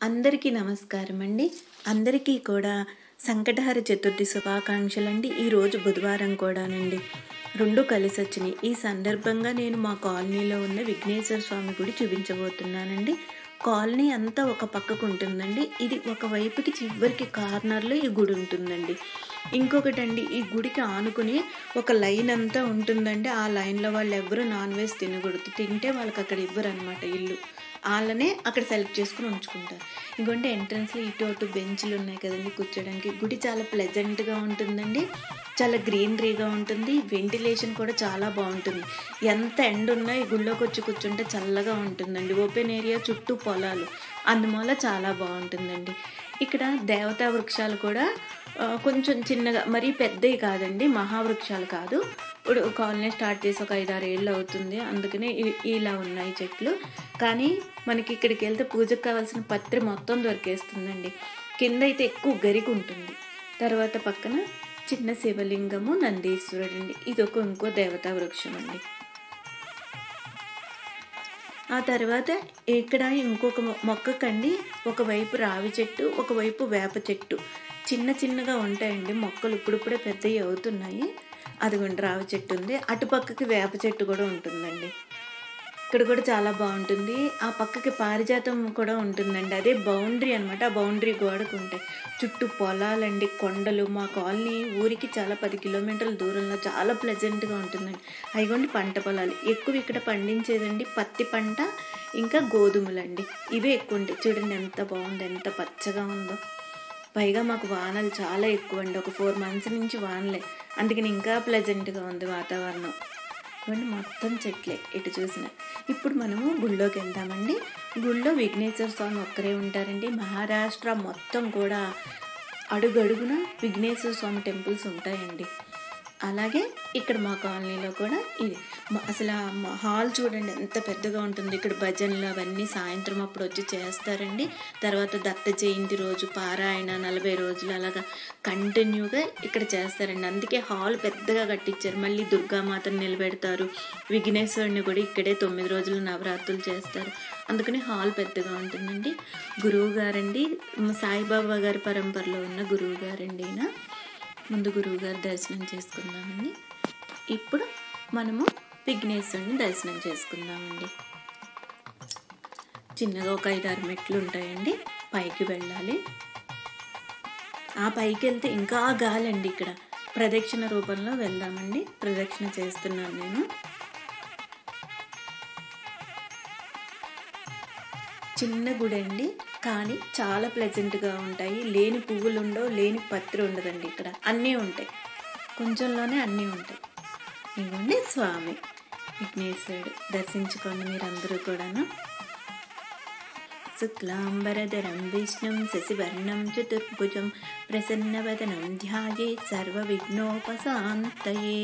అందరికీ నమస్కారం అండి అందరికీ కూడా సంకటహర చతుర్థి శుభాకాంక్షలు అండి ఈరోజు బుధవారం కూడానండి రెండు కలిసి వచ్చినాయి ఈ సందర్భంగా నేను మా కాలనీలో ఉన్న విఘ్నేశ్వర స్వామి గుడి చూపించబోతున్నానండి కాలనీ అంతా ఒక పక్కకు ఉంటుందండి ఇది ఒక వైపుకి చివరికి కార్నర్లో ఈ గుడి ఉంటుందండి ఇంకొకటి అండి ఈ గుడికి ఆనుకుని ఒక లైన్ అంతా ఉంటుందండి ఆ లైన్లో వాళ్ళు ఎవరు నాన్ వెజ్ తినకూడదు తింటే వాళ్ళకి అక్కడ ఇవ్వరు అనమాట ఇల్లు వాళ్ళనే అక్కడ సెలెక్ట్ చేసుకుని ఉంచుకుంటారు ఇంకొంటే ఎంట్రన్స్లో ఇటు అటు బెంచ్లు ఉన్నాయి కదండి కూర్చోడానికి గుడి చాలా ప్లెజెంట్గా ఉంటుందండి చాలా గ్రీనరీగా ఉంటుంది వెంటిలేషన్ కూడా చాలా బాగుంటుంది ఎంత ఎండ ఉన్నా ఈ గుళ్ళోకి వచ్చి కూర్చుంటే చల్లగా ఉంటుందండి ఓపెన్ ఏరియా చుట్టూ పొలాలు అందువల్ల చాలా బాగుంటుందండి ఇక్కడ దేవతా వృక్షాలు కూడా ఆ, కొంచెం చిన్నగా మరీ పెద్దవి కాదండి మహావృక్షాలు కాదు ఇప్పుడు కాలనీ స్టార్ట్ చేసి ఒక ఐదారు ఏళ్ళు అవుతుంది అందుకనే ఇ- ఇలా ఉన్నాయి చెట్లు కానీ మనకి ఇక్కడికి వెళ్తే పూజకు కావాల్సిన పత్రి మొత్తం దొరికేస్తుందండి కింద అయితే ఎక్కువ గరిక ఉంటుంది తర్వాత పక్కన చిన్న శివలింగము నందీశ్వరుడు అండి ఇది ఒక ఇంకో దేవతా వృక్షం అండి ఆ తర్వాత ఇక్కడ ఇంకొక మొ- మొక్కకండి ఒకవైపు రావి చెట్టు ఒకవైపు వేప చెట్టు చిన్న చిన్నగా ఉంటాయండి మొక్కలు ఇప్పుడిప్పుడే పెద్దవి అవుతున్నాయి అదిగోండి రావి చెట్టు ఉంది అటు పక్కకి వేప చెట్టు కూడా ఉంటుందండి ఇక్కడ కూడా చాలా బాగుంటుంది ఆ పక్కకి పారిజాతం కూడా ఉంటుందండి అదే బౌండరీ అనమాట ఆ బౌండరీ గోడకు ఉంటాయి చుట్టూ పొలాలండి కొండలు మా కాలనీ ఊరికి చాలా పది కిలోమీటర్ల దూరంలో చాలా ప్లెజెంట్గా ఉంటుందండి అయిగోండి పంట పొలాలు ఎక్కువ ఇక్కడ పండించేదండి పత్తి పంట ఇంకా గోధుమలండి ఇవే ఎక్కువ ఉంటాయి చూడండి ఎంత బాగుంది ఎంత పచ్చగా ఉందో పైగా మాకు వానలు చాలా ఎక్కువ అండి ఒక ఫోర్ మంత్స్ నుంచి వానలే అందుకని ఇంకా ప్లెజెంట్గా ఉంది వాతావరణం ఇవన్నీ మొత్తం చెట్లే ఎటు చూసిన ఇప్పుడు మనము గుళ్ళోకి వెళ్దామండి గుళ్ళో విఘ్నేశ్వర స్వామి ఒక్కరే ఉంటారండి మహారాష్ట్ర మొత్తం కూడా అడుగడుగున విఘ్నేశ్వర స్వామి టెంపుల్స్ ఉంటాయండి అలాగే ఇక్కడ మా కాలనీలో కూడా ఇది మ- అసలు ఆ మ- హాల్ చూడండి ఎంత పెద్దగా ఉంటుంది ఇక్కడ భజనలు అవన్నీ సాయంత్రం అప్పుడు వచ్చి చేస్తారండి తర్వాత దత్త జయంతి రోజు పారాయణ నలభై రోజులు అలాగా కంటిన్యూగా ఇక్కడ చేస్తారండి అందుకే హాల్ పెద్దగా కట్టించారు మళ్ళీ దుర్గామాతను నిలబెడతారు విఘ్నేశ్వరుని కూడా ఇక్కడే తొమ్మిది రోజులు నవరాత్రులు చేస్తారు అందుకని హాల్ పెద్దగా ఉంటుందండి గురువు గారండి మ- సాయిబాబా గారి పరంపరలో ఉన్న గురువు గారండి ఈయన ముందు గురువు గారి దర్శనం చేసుకుందామండి ఇప్పుడు మనము విఘ్నేశ్వరుని దర్శనం చేసుకుందామండి చిన్నగా ఒక ఐదారు మెట్లు ఉంటాయండి పైకి వెళ్ళాలి ఆ పైకి వెళ్తే ఇంకా గాలండి ఇక్కడ ప్రదక్షిణ రూపంలో వెళ్దామండి ప్రదక్షిణ చేస్తున్నాను నేను చిన్న గుడి అండి కానీ చాలా ప్లెజెంట్గా ఉంటాయి లేని పువ్వులు ఉండవు లేని పత్రి ఉండదండి ఇక్కడ అన్నీ ఉంటాయి కొంచెంలోనే అన్నీ ఉంటాయి ఇవ్వండి స్వామి విఘ్నేశ్వరుడు దర్శించుకోండి మీరందరూ కూడాను శుక్లాంబరధరం విష్ణుం శశివర్ణం చతుర్భుజం ప్రసన్నవదనం ధ్యాయే సర్వ విఘ్నోపశాంతయే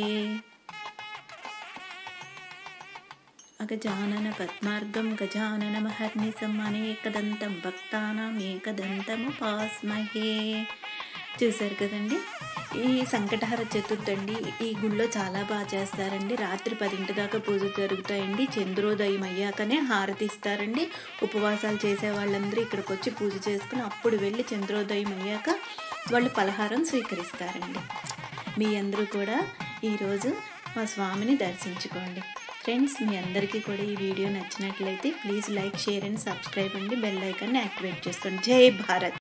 అగజానన పద్మార్గం గజానన మహర్నిశం అనేకదంతం భక్తానాం ఏకదంతముపాస్మహే చూశారు కదండి ఈ సంకటహర చతుర్థి అండి ఈ గుళ్ళో చాలా బాగా చేస్తారండి రాత్రి పదింటి దాకా పూజలు జరుగుతాయండి చంద్రోదయం అయ్యాకనే హారతి ఇస్తారండి ఉపవాసాలు చేసే వాళ్ళందరూ ఇక్కడికి వచ్చి పూజ చేసుకుని అప్పుడు వెళ్ళి చంద్రోదయం అయ్యాక వాళ్ళు పలహారం స్వీకరిస్తారండి మీ అందరూ కూడా ఈరోజు మా స్వామిని దర్శించుకోండి ఫ్రెండ్స్ మీ అందరికీ కూడా ఈ వీడియో నచ్చినట్లయితే please like share and subscribe అండి బెల్ ఐకాన్ని యాక్టివేట్ చేసుకోండి జై భారత్